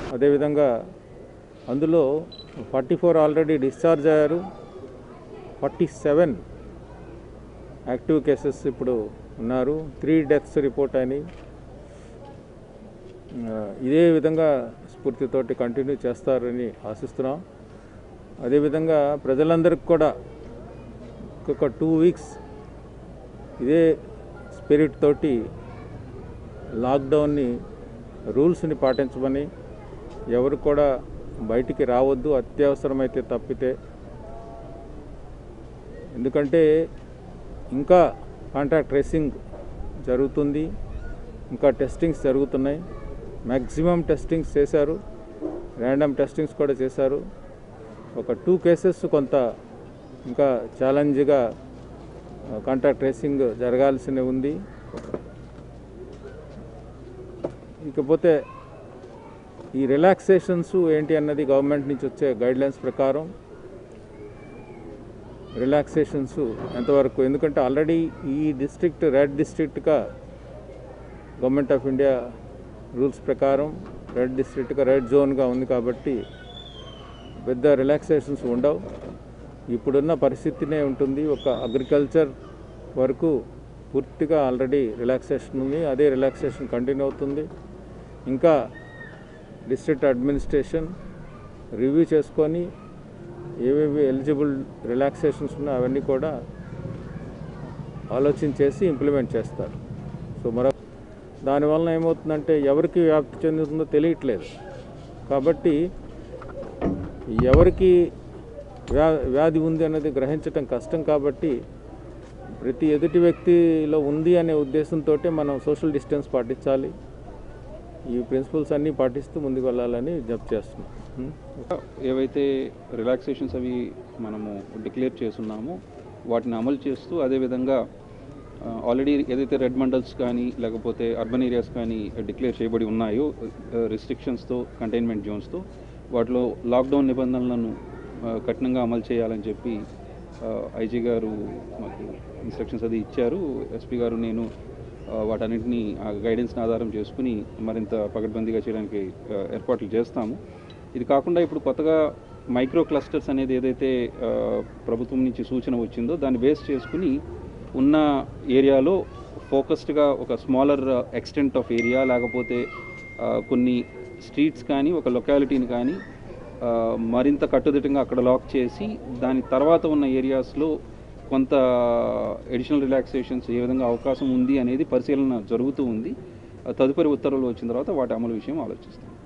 అదేవిధంగా అందులో forty four already discharge అయ్యారు ఫార్టీ సెవెన్ యాక్టివ్ కేసెస్ ఇప్పుడు ఉన్నారు త్రీ డెత్స్ రిపోర్ట్ అయినాయి ఆ, ఇదే విధంగా స్ఫూర్తితోటి కంటిన్యూ చేస్తారని ఆశిస్తున్నాం అదేవిధంగా ప్రజలందరికీ కూడా ఒక టూ వీక్స్ ఇదే స్పిరిట్ తోటి లాక్డౌన్ని రూల్స్ని పాటించమని ఎవరు కూడా బయటికి రావద్దు అత్యవసరమైతే తప్పితే ఎందుకంటే ఇంకా కాంటాక్ట్ ట్రేసింగ్ జరుగుతుంది ఇంకా టెస్టింగ్స్ జరుగుతున్నాయి మ్యాక్సిమం టెస్టింగ్స్ చేశారు ర్యాండమ్ టెస్టింగ్స్ కూడా చేశారు ఒక టూ కేసెస్ కొంత ఇంకా ఛాలెంజ్గా కాంటాక్ట్ ట్రేసింగ్ జరగాల్సి ఉంది ఇకపోతే ఈ రిలాక్సేషన్స్ ఏంటి అన్నది గవర్నమెంట్ నుంచి వచ్చే గైడ్లైన్స్ ప్రకారం రిలాక్సేషన్స్ ఎంతవరకు ఎందుకంటే ఆల్రెడీ ఈ డిస్ట్రిక్ట్ రెడ్ డిస్ట్రిక్ట్గా గవర్నమెంట్ ఆఫ్ ఇండియా రూల్స్ ప్రకారం రెడ్ డిస్ట్రిక్ట్గా రెడ్ జోన్గా ఉంది కాబట్టి పెద్ద రిలాక్సేషన్స్ ఉండవు ఇప్పుడున్న పరిస్థితినే ఉంటుంది ఒక అగ్రికల్చర్ వరకు పూర్తిగా ఆల్రెడీ రిలాక్సేషన్ ఉంది అదే రిలాక్సేషన్ కంటిన్యూ అవుతుంది ఇంకా డిస్ట్రిక్ట్ అడ్మినిస్ట్రేషన్ రివ్యూ చేసుకొని ఏవేవి ఎలిజిబుల్ రిలాక్సేషన్స్ ఉన్నాయో అవన్నీ కూడా ఆలోచన చేసి ఇంప్లిమెంట్ చేస్తారు సో మరో దానివల్ల ఏమవుతుందంటే ఎవరికి వ్యాప్తి చెందుతుందో తెలియట్లేదు కాబట్టి ఎవరికి వ్యా వ్యాధి ఉంది అన్నది గ్రహించటం కష్టం కాబట్టి ప్రతి ఎదుటి వ్యక్తిలో ఉంది అనే ఉద్దేశంతో మనం సోషల్ డిస్టెన్స్ పాటించాలి ఈ ప్రిన్సిపల్స్ అన్నీ పాటిస్తూ ముందుకు వెళ్ళాలని విజ్ఞప్తి చేస్తున్నాం ఉం? ఏవైతే రిలాక్సేషన్స్ అవి మనము డిక్లేర్ చేస్తున్నామో వాటిని అమలు చేస్తూ అదేవిధంగా ఆల్రెడీ ఏదైతే రెడ్ మండల్స్ కానీ లేకపోతే అర్బన్ ఏరియాస్ కానీ డిక్లేర్ చేయబడి ఉన్నాయో రిస్ట్రిక్షన్స్తో కంటైన్మెంట్ జోన్స్తో వాటిలో లాక్డౌన్ నిబంధనలను ఆ, కఠినంగా అమలు చేయాలని చెప్పి ఐజీ గారు మాకు ఇన్స్ట్రక్షన్స్ అది ఇచ్చారు ఎస్పీ గారు నేను ఆ, వాటన్నింటినీ ఆ గైడెన్స్ని ఆధారం చేసుకుని మరింత పకడ్బందీగా చేయడానికి ఆ, ఏర్పాట్లు చేస్తాము ఇది కాకుండా ఇప్పుడు కొత్తగా మైక్రో క్లస్టర్స్ అనేది ఏదైతే ఆ, ప్రభుత్వం నుంచి సూచన వచ్చిందో దాన్ని బేస్ చేసుకుని ఉన్న ఏరియాలో ఫోకస్డ్గా ఒక స్మాలర్ ఎక్స్టెంట్ ఆఫ్ ఏరియా లేకపోతే ఆ, కొన్ని స్ట్రీట్స్ కానీ ఒక లొకాలిటీని కానీ ఆ, మరింత కట్టుదిట్టంగా అక్కడ లాక్ చేసి దాని తర్వాత ఉన్న ఏరియాస్లో కొంత ఎడిషనల్ రిలాక్సేషన్స్ ఏ విధంగా అవకాశం ఉంది అనేది పరిశీలన జరుగుతూ ఉంది ఆ, తదుపరి ఉత్తర్వులు వచ్చిన తర్వాత వాటి అమలు విషయం ఆలోచిస్తాం